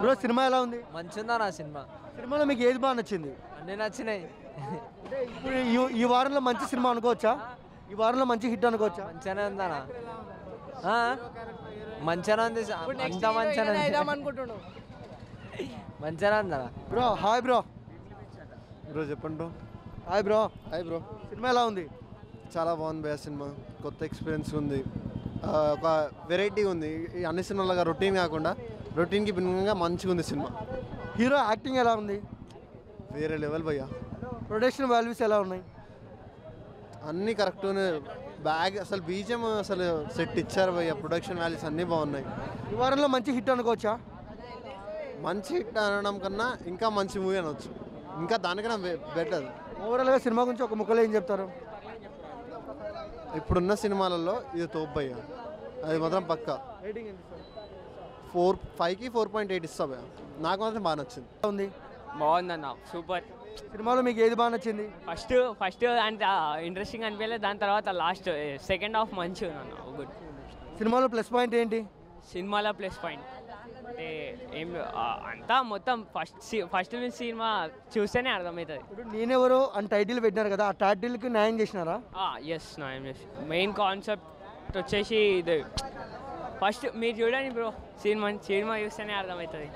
Bro సినిమా ఎలా ఉంది మంచిగా నా సినిమా సినిమాలో మీకు ఏది బాగా నచ్చింది అన్నీ నచ్చినాయి అంటే ఇప్పుడు ఈ- ఈ వారంలో మంచి సినిమా అనుకోవచ్చా ఈ వారంలో మంచి హిట్ అనుకోవచ్చా మంచిగానే ఉందనా ఆ? మంచిగానే ఉంది అంతా మంచిగానే అనుకుంటున్నాను మంచిగానే ఉందనా బ్రో హాయ్ బ్రో బ్రో చెప్పండి bro hi bro hi bro సినిమా ఎలా ఉంది చాలా బాగుంది భయ సినిమా కొత్త ఎక్స్పీరియన్స్ ఉంది ఆ, ఒక వెరైటీ ఉంది ఈ అన్ని సినిమాలుగా రొటీన్ కాకుండా రొటీన్కి భిన్నంగా మంచిగా ఉంది సినిమా హీరో యాక్టింగ్ ఎలా ఉంది వేరే లెవెల్ భయ్య ప్రొడక్షన్ వాల్యూస్ ఎలా ఉన్నాయి అన్నీ కరెక్ట్గానే బ్యాగ్ అసలు బీజం అసలు సెట్ ఇచ్చారు భయ్య ప్రొడక్షన్ వాల్యూస్ అన్నీ బాగున్నాయి ఈ వారంలో మంచి హిట్ అనుకోవచ్చా మంచి హిట్ అనడం కన్నా ఇంకా మంచి మూవీ అనొచ్చు ఇంకా దానికన్నా బెటర్ ఓవరాల్గా సినిమా గురించి ఒక ముక్కలో ఏం చెప్తారు ఇప్పుడున్న సినిమాలలో ఇది తోపు భయ్య అది మాత్రం పక్క రేటింగ్ ఎంత ఫోర్ ఫైవ్కి ఫోర్ పాయింట్ ఎయిట్ ఇస్తా భయ్య నాకు మాత్రం బాగా నచ్చింది ఉంది బాగుందన్న సూపర్ సినిమాలో మీకు ఏది బాగా నచ్చింది ఫస్ట్ ఫస్ట్ అంత ఇంట్రెస్టింగ్ అనిపించలేదు దాని తర్వాత లాస్ట్ సెకండ్ హాఫ్ మంచిగా ఉందన్న గుడ్ సినిమాలో ప్లస్ పాయింట్ ఏంటి సినిమాలో ప్లస్ పాయింట్ అంటే ఏం ఆ, అంతా మొత్తం ఫస్ట్ ఫస్ట్ నుంచి సినిమా చూస్తేనే అర్థమవుతుంది ఇప్పుడు నేనెవరో అని టైటిల్ పెట్టినారు కదా ఆ టైటిల్కి న్యాయం చేసినారా ఎస్ నా ఏం చేసి మెయిన్ కాన్సెప్ట్ వచ్చేసి ఇది ఫస్ట్ మీరు చూడండి బ్రో సినిమా సినిమా చూస్తేనే అర్థమవుతుంది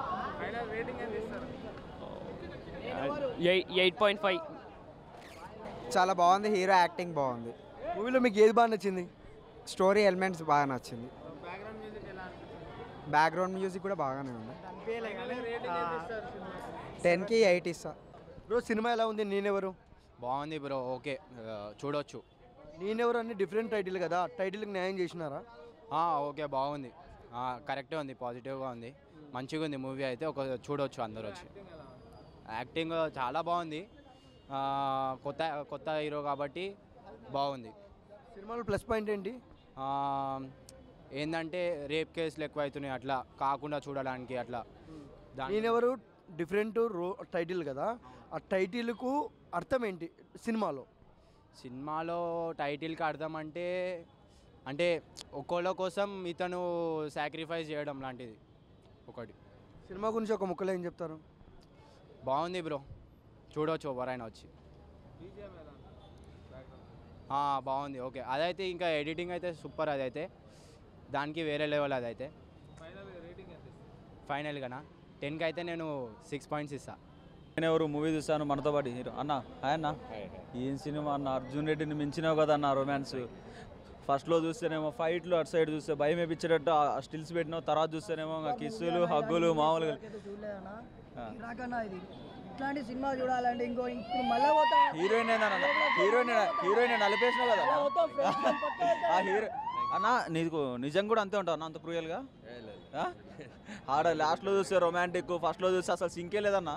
ఎయిట్ పాయింట్ ఫైవ్ చాలా బాగుంది హీరో యాక్టింగ్ బాగుంది మూవీలో మీకు ఏది బాగా నచ్చింది స్టోరీ ఎలిమెంట్స్ బాగా నచ్చింది బ్యాక్గ్రౌండ్ మ్యూజిక్ కూడా బాగానే ఉంది టెన్కి ఎయిట్ ఇస్తా బ్రో సినిమా ఎలా ఉంది నేనెవరు బాగుంది బ్రో ఓకే ఆ, చూడొచ్చు నేనెవరు అని డిఫరెంట్ టైటిల్ కదా ఆ టైటిల్కి న్యాయం చేసినారా ఆ, ఓకే బాగుంది ఆ, కరెక్టే ఉంది పాజిటివ్గా ఉంది మంచిగా ఉంది మూవీ అయితే ఒక చూడొచ్చు అందరూ వచ్చి యాక్టింగ్ చాలా బాగుంది ఆ, కొత్త కొత్త హీరో కాబట్టి బాగుంది సినిమాలో ప్లస్ పాయింట్ ఏంటి ఆ, ఏంటంటే రేప్ కేసులు ఎక్కువ అవుతున్నాయి అట్లా కాకుండా చూడడానికి అట్లా దాని నేనెవరు డిఫరెంట్ రో టైటిల్ కదా ఆ టైటిల్కు అర్థం ఏంటి సినిమాలో సినిమాలో టైటిల్కి అర్థం అంటే అంటే ఒక్కోళ్ళ కోసం ఇతను సాక్రిఫైస్ చేయడం లాంటిది ఒకటి సినిమా గురించి ఒక ముక్కలో ఏం చెప్తారు బాగుంది బ్రో చూడవచ్చు ఎవరైనా వచ్చి ఆ, బాగుంది ఓకే అదైతే ఇంకా ఎడిటింగ్ అయితే సూపర్ అదైతే దానికి వేరే లెవెల్ అదైతే ఫైనల్గానా టెన్కి అయితే నేను సిక్స్ పాయింట్స్ ఇస్తా నేను ఎవరు మూవీ చూస్తాను మనతో పాటు హీరో అన్న హాయ్ అన్న ఏం సినిమా అన్న అర్జున్ రెడ్డిని మించినావు కదా అన్న రొమాన్స్ ఫస్ట్లో చూస్తేనేమో ఫైట్లు అటు సైడ్ చూస్తే భయం వేపించేటట్టు ఆ స్టిల్స్ పెట్టినావు తర్వాత చూస్తేనేమో ఇంకా కిస్సులు హగ్గులు మామూలుగా రాకన్నా ఇది ఇట్లాంటి సినిమా చూడాలంటే ఇంకో ఇప్పుడు మళ్ళా పోతా హీరోయిన్ ఏందన్న హీరోయిన్ హీరోయిన్ నలిపేసినావు కదా ఆ హీరో అన్న నీకు నిజం కూడా అంతే ఉంటావు అన్న అంత క్రూయల్గా ఆ? ఆడ లాస్ట్లో చూస్తే రొమాంటిక్ ఫస్ట్లో చూస్తే అసలు సింకే లేదన్నా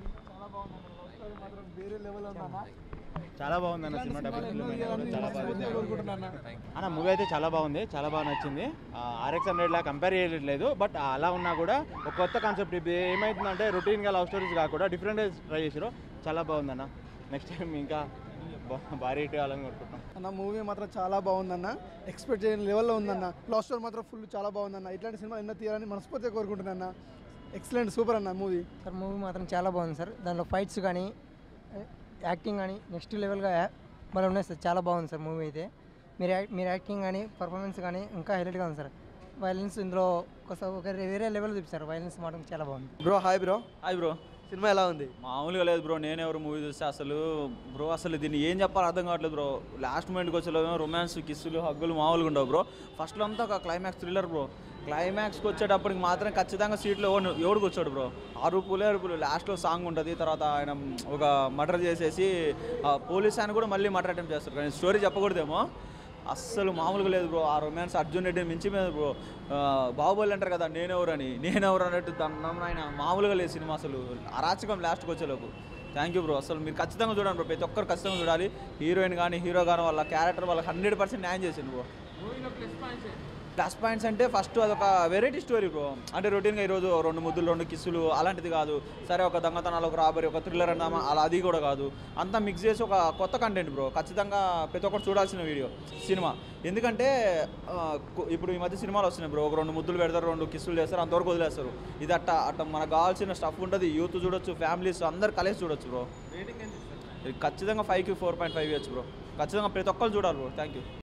చాలా బాగుంది అన్న సినిమా డబుల్ ఫిల్మ్ అయినా కూడా చాలా బాగుంది అన్న మూవీ అయితే చాలా బాగుంది చాలా బాగా నచ్చింది ఆర్ఎక్స్ హండ్రెడ్ లా కంపేర్ చేయట్లేదు బట్ అలా ఉన్నా కూడా ఒక కొత్త కాన్సెప్ట్ ఇప్పుడు ఏమైతుందంటే రొటీన్గా లవ్ స్టోరీస్ కాకుండా డిఫరెంట్ ట్రై చేసారు చాలా బాగుందన్న నెక్స్ట్ టైం ఇంకా బా- భారీ హిట్ కావాలని కోరుకుంటున్నాం అన్న మూవీ మాత్రం చాలా బాగుందన్న ఎక్స్పెక్ట్ చేయని లెవెల్లో ఉందన్న లవ్ స్టోరీ మాత్రం ఫుల్ చాలా బాగుందన్న ఇట్లాంటి సినిమా ఎన్నో తీయాలని మనస్ఫూర్తిగా కోరుకుంటున్నాను అన్న ఎక్సలెంట్ సూపర్ అన్న మూవీ సార్ మూవీ మాత్రం చాలా బాగుంది సార్ దానిలో ఫైట్స్ కానీ యాక్టింగ్ కానీ నెక్స్ట్ లెవెల్గా మరి ఉన్నాయి సార్ చాలా బాగుంది సార్ మూవీ అయితే మీరు యాక్- మీరు యాక్టింగ్ కానీ పర్ఫార్మెన్స్ కానీ ఇంకా హైలైట్గా ఉంది సార్ వైలెన్స్ ఇందులో ఒకసారి ఒక వేరే లెవెల్ చూపిస్తారు వైలెన్స్ మాత్రం చాలా బాగుంది bro hi bro hi bro సినిమా ఎలా ఉంది మామూలుగా లేదు బ్రో నేను ఎవరు మూవీ చూస్తే అసలు బ్రో అసలు దీన్ని ఏం చెప్పాలో అర్థం కావట్లేదు బ్రో లాస్ట్ మూమెంట్కి వచ్చేలోమో రొమాన్స్ కిస్సులు హగ్గులు మామూలుగా ఉండవు బ్రో ఫస్ట్లో అంతా ఒక క్లైమాక్స్ థ్రిల్లర్ బ్రో క్లైమాక్స్కి వచ్చేటప్పటికి మాత్రం ఖచ్చితంగా సీట్లో ఎవడు ఎవడు కూర్చోడు బ్రో అరుపులే అరుపులు లాస్ట్లో సాంగ్ ఉంటుంది తర్వాత ఆయన ఒక మర్డర్ చేసేసి ఆ పోలీస్ ఆయన కూడా మళ్ళీ మర్డర్ అటెంప్ట్ చేస్తారు కానీ స్టోరీ చెప్పకూడదేమో అస్సలు మామూలుగా లేదు బ్రో ఆ రొమాన్స్ అర్జున్ రెడ్డిని మించి మీద బ్రో ఆ, బాహుబలి అంటారు కదా నేనెవరని నేనెవరు అన్నట్టు దండం ఆయన మామూలుగా లేదు సినిమా అసలు అరాచకం లాస్ట్కి వచ్చేలోపు థ్యాంక్ యూ బ్రో అసలు మీరు ఖచ్చితంగా చూడండి బ్రో ప్రతి ఒక్కరు ఖచ్చితంగా చూడాలి హీరోయిన్ కానీ హీరో కానీ వాళ్ళ క్యారెక్టర్ వాళ్ళకి హండ్రెడ్ పర్సెంట్ న్యాయం చేసింది బ్రో ప్లస్ పాయింట్స్ అంటే ఫస్ట్ అదొక వెరైటీ స్టోరీ బ్రో అంటే రొటీన్గా ఈరోజు రెండు ముద్దులు రెండు కిస్సులు అలాంటిది కాదు సరే ఒక దొంగతనాలు ఒక రాబరీ ఒక థ్రిల్లర్ అందామా అలా అది కూడా కాదు అంతా మిక్స్ చేసి ఒక కొత్త కంటెంట్ బ్రో ఖచ్చితంగా ప్రతి ఒక్కరు చూడాల్సిన వీడియో సినిమా ఎందుకంటే ఆ, కు- ఇప్పుడు ఈ మధ్య సినిమాలు వస్తున్నాయి బ్రో ఒక రెండు ముద్దులు పెడతారు రెండు కిస్సులు చేస్తారు అంతవరకు వదిలేస్తారు ఇది అట్ట అట్ట మనకు కావాల్సిన స్టఫ్ ఉంటుంది యూత్ చూడొచ్చు ఫ్యామిలీస్ అందరు కలిసి చూడొచ్చు బ్రో ఇది ఖచ్చితంగా ఫైవ్కి ఫోర్ పాయింట్ ఫైవ్ ఇవ్వచ్చు బ్రో ఖచ్చితంగా ప్రతి ఒక్కరు చూడాలి బ్రో థ్యాంక్ యూ